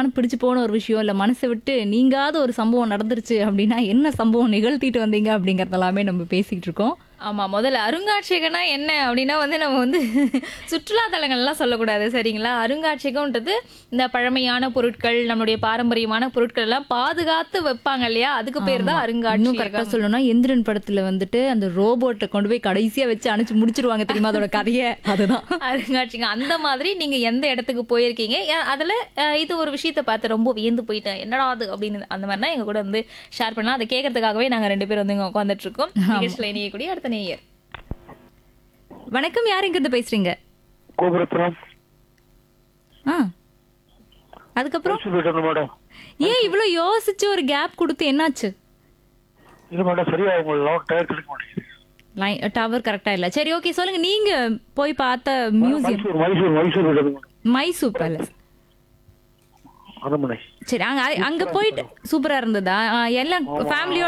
மனம் பிடிச்சு போன ஒரு விஷயம் இல்ல மனசை விட்டு நீங்காத ஒரு சம்பவம் நடந்துருச்சு அப்படின்னா என்ன சம்பவம் நிகழ்த்திட்டு வந்தீங்க அப்படிங்கறது எல்லாமே நம்ம பேசிக்கிட்டு இருக்கோம் ஆமா முதல்ல அருங்காட்சியகம்னா என்ன அப்படின்னா வந்து நம்ம வந்து சுற்றுலா தலங்கள்லாம் சொல்லக்கூடாது சரிங்களா அருங்காட்சியகம்ன்றது இந்த பழமையான பொருட்கள் நம்மளுடைய பாரம்பரியமான பொருட்கள் எல்லாம் பாதுகாத்து வைப்பாங்க இல்லையா அதுக்கு பேர் தான் இன்னும் கரெக்டா அருங்காட்சியகம் சொல்லணும்னா எந்திரன் படத்துல வந்துட்டு அந்த ரோபோட்டை கொண்டு போய் கடைசியா வச்சு அனுப்பிச்சு முடிச்சிருவாங்க தெரியுமா அதோட கதையை அதுதான் அருங்காட்சியகம் அந்த மாதிரி நீங்க எந்த இடத்துக்கு போயிருக்கீங்க ஏன் அதுல அஹ், இது ஒரு விஷயத்த பார்த்து ரொம்ப வியந்து போயிட்டேன் என்னடா அது அப்படின்னு அந்த மாதிரினா எங்க கூட வந்து ஷேர் பண்ணலாம் அதை கேட்கறதுக்காகவே நாங்க ரெண்டு பேரும் வந்து இங்க உட்காந்துட்டு இருக்கோம் நிகழ்ச்சியில இணையக்கூடிய அடுத்த நேயர் வணக்கம் யார் இருந்து பேசுறீங்க கோபுரப்புறம் ஆ அதுக்கப்புறம் சொல்லிட்டேன் மேடம் ஏன் இவ்ளோ யோசிச்சு ஒரு கேப் கொடுத்து என்னாச்சு இது மேடம் சரியா உங்க லவுட் டயர் கிடைக்க மாட்டேங்குது லைன் டவர் கரெக்டா இல்ல சரி ஓகே சொல்லுங்க நீங்க போய் பார்த்த மியூசியம் மைசூர் மைசூர் மைசூர் விடுறது மேடம் மைசூர் பேலஸ் அரண்மனை சரி அங்க அங்க போயிட்டு சூப்பரா இருந்ததா ஆ, எல்லாம் ஃபேமிலியோட